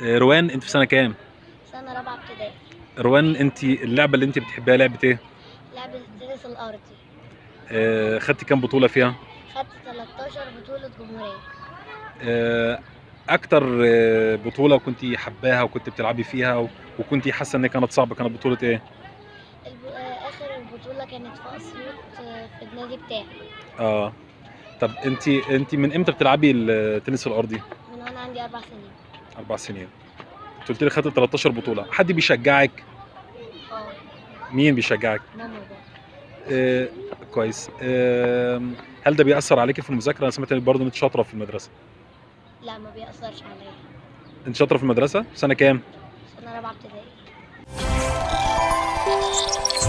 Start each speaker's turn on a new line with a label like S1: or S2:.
S1: آه، روان انت في سنه كام
S2: سنة رابعة ابتدائي
S1: روان انت اللعبه اللي انت بتحبها لعبه ايه
S2: لعبة التنس الأرضي
S1: آه، خدتي كام بطوله فيها
S2: خدت 13 بطولة جمهورية
S1: آه، اكتر آه، بطوله كنت حباها وكنت بتلعبي فيها و- وكنت حاسه ان هي كانت صعبه كانت بطوله ايه
S2: الب... آه، آخر البطولة كانت في أسيوط آه، في النادي بتاعي
S1: اه طب انت انت من امتى بتلعبي التنس الارضي
S2: من وأنا عندي أربع سنين
S1: اربع سنين أنت قلت لي خدت 13 بطوله حد بيشجعك
S2: اه
S1: مين بيشجعك
S2: ماما وبابا
S1: آه، كويس آه، هل ده بيأثر عليك في المذاكره انا سمعت إنك برضه انت شاطره في المدرسه
S2: لا ما بيأثرش عليا
S1: انت شاطره في المدرسه في سنه كام
S2: سنة رابعة ابتدائي